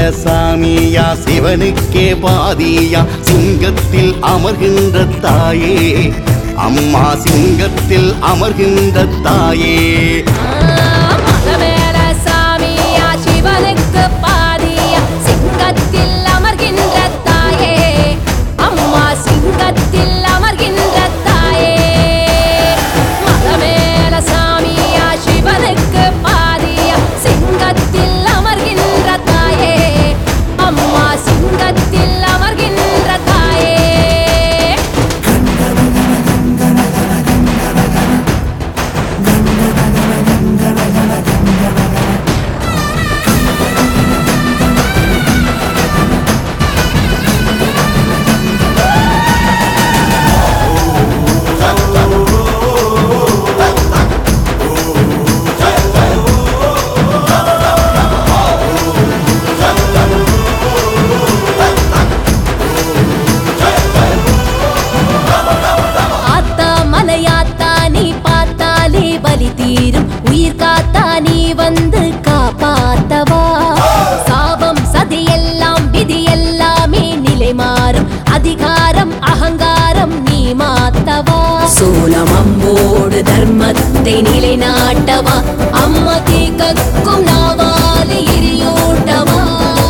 சாமியா சிவனுக்கே பாதியா சிங்கத்தில் அமர்கின்ற தாயே அம்மா சிங்கத்தில் அமர்கின்ற தாயே மகமேல சாமியா சிவனுக்கு பாதியா சிங்கத்தில் அமர்கின்ற தாயே அம்மா சிங்கத்தில் அமர்கின்ற தாயே மகமேல சாமியா சிவனுக்கு பாதியா சிங்கத்தில் அமர்கின்ற தாயே அம்மா சிங்கத்தில் அமர்கின்ற தாயே ஆத்தா மலையாத்தா நீ பார்த்தாலே வலி தீரும் உயிர் காத்தா நீ வந்து காப்பாத்தவா சாபம் சதி எல்லாம் விதி எல்லாமே நிலை மாறும் அதிகாரம் அகங்காரம் நீ மாத்தவா சோலம் அம்போடு தர்மத்தை நிலைநாட்டவா அம்மா தீக்கும் நாவாலி எரியூட்டவா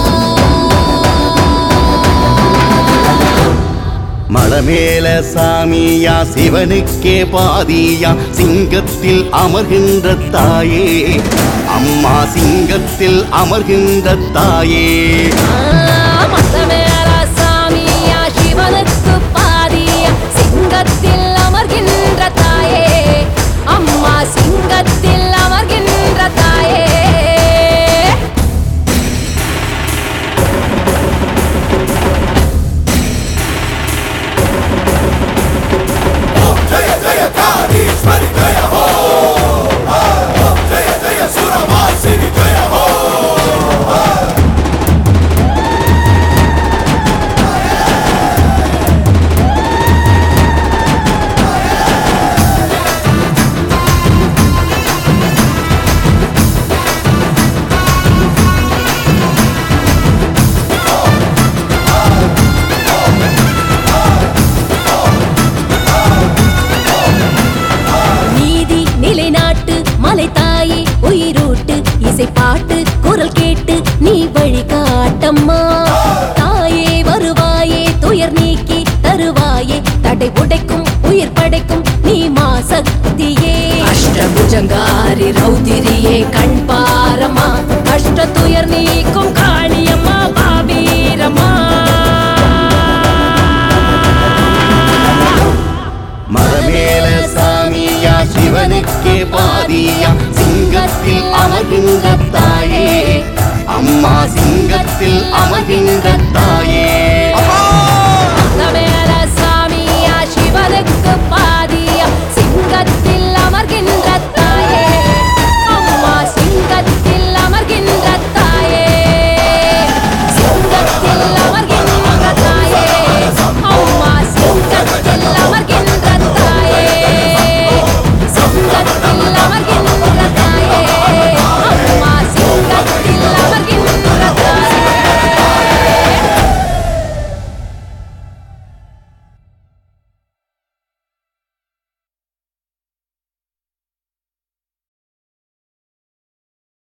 மலமேல சாமியா சிவனுக்கே பாதியா சிங்கத்தில் அமர்கின்ற தாயே அம்மா சிங்கத்தில் அமர்கின்ற தாயே மத்தமேல சாமியா சிவனுக்கு பாதியா சிங்கத்தில் அமர்கின்ற தாயே அம்மா சிங்கத்தில் அமர்கின்ற தாயே நீதி நிலைநாட்டு மலை தாயே உயிரூட்டு இசை பாட்டு குரல் கேட்டு நீ வழி காட்டம்மா தாயே வருவாயே துயர் நீக்கி தருவாயே தடை உடைக்கும் உயிர் படைக்கும் நீ மா சக்தியே அஷ்டபுஜங்காரி ரௌதிரியே கண் பாரமா கஷ்ட துயர் நீக்கும் காளியம்மா பாபீரம்மா மலமேல சாமியா சிவனுக்கே பாதியா சிங்கத்தில் அமர்கின்ற தாயே அம்மா சிங்கத்தில் அமர்கின்ற தாயே